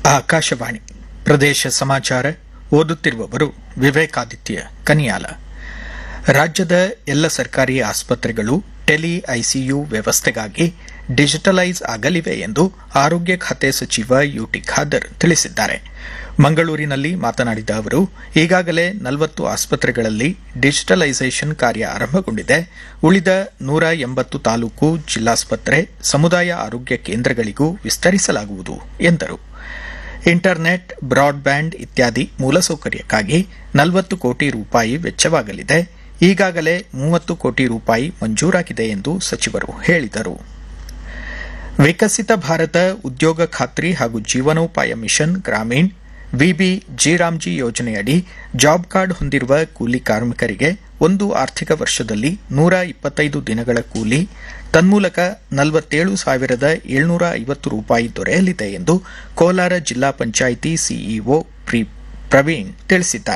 ಆಕಾಶವಾಣಿ ಪ್ರದೇಶ ಸಮಾಚಾರ ಓದುತ್ತಿರುವವರು ವಿವೇಕಾದಿತ್ಯ ಕನಿಯಾಲ ರಾಜ್ಯದ ಎಲ್ಲ ಸರ್ಕಾರಿ ಆಸ್ಪತ್ರೆಗಳು ಟೆಲಿ ಐಸಿಯು ವ್ಯವಸ್ಥೆಗಾಗಿ ಡಿಜಿಟಲೈಸ್ ಆಗಲಿವೆ ಎಂದು ಆರೋಗ್ಯ ಖಾತೆ ಸಚಿವ ಯುಟಿ ಖಾದರ್ ತಿಳಿಸಿದ್ದಾರೆ ಮಂಗಳೂರಿನಲ್ಲಿ ಮಾತನಾಡಿದ ಅವರು ಈಗಾಗಲೇ ನಲವತ್ತು ಆಸ್ಪತ್ರೆಗಳಲ್ಲಿ ಡಿಜಿಟಲೈಸೇಷನ್ ಕಾರ್ಯ ಆರಂಭಗೊಂಡಿದೆ ಉಳಿದ ನೂರ ಎಂಬತ್ತು ತಾಲೂಕು ಜಿಲ್ಲಾಸ್ಪತ್ರೆ ಸಮುದಾಯ ಆರೋಗ್ಯ ಕೇಂದ್ರಗಳಿಗೂ ವಿಸ್ತರಿಸಲಾಗುವುದು ಎಂದರು ಇಂಟರ್ನೆಟ್ ಬ್ರಾಡ್ಬ್ಯಾಂಡ್ ಇತ್ಯಾದಿ ಮೂಲಸೌಕರ್ಯಕ್ಕಾಗಿ ನಲವತ್ತು ಕೋಟಿ ರೂಪಾಯಿ ವೆಚ್ಚವಾಗಲಿದೆ ಈಗಾಗಲೇ ಮೂವತ್ತು ಕೋಟಿ ರೂಪಾಯಿ ಮಂಜೂರಾಗಿದೆ ಎಂದು ಸಚಿವರು ಹೇಳಿದರು ವಿಕಸಿತ ಭಾರತ ಉದ್ಯೋಗ ಖಾತ್ರಿ ಹಾಗೂ ಜೀವನೋಪಾಯ ಮಿಷನ್ ಗ್ರಾಮೀಣ್ ವಿಬಿ ಜಿರಾಮ್ಜಿ ಯೋಜನೆಯಡಿ ಜಾಬ್ ಕಾರ್ಡ್ ಹೊಂದಿರುವ ಕೂಲಿ ಕಾರ್ಮಿಕರಿಗೆ ಒಂದು ಆರ್ಥಿಕ ವರ್ಷದಲ್ಲಿ ನೂರ ಇಪ್ಪತ್ತೈದು ದಿನಗಳ ಕೂಲಿ ತನ್ಮೂಲಕ ನಲವತ್ತೇಳು ಸಾವಿರದ ಏಳ್ನೂರ ಐವತ್ತು ರೂಪಾಯಿ ದೊರೆಯಲಿದೆ ಎಂದು ಕೋಲಾರ ಜಿಲ್ಲಾ ಪಂಚಾಯಿತಿ ಸಿಇಒ ಪ್ರವೀಣ್ ತಿಳಿಸಿದ್ದಾರೆ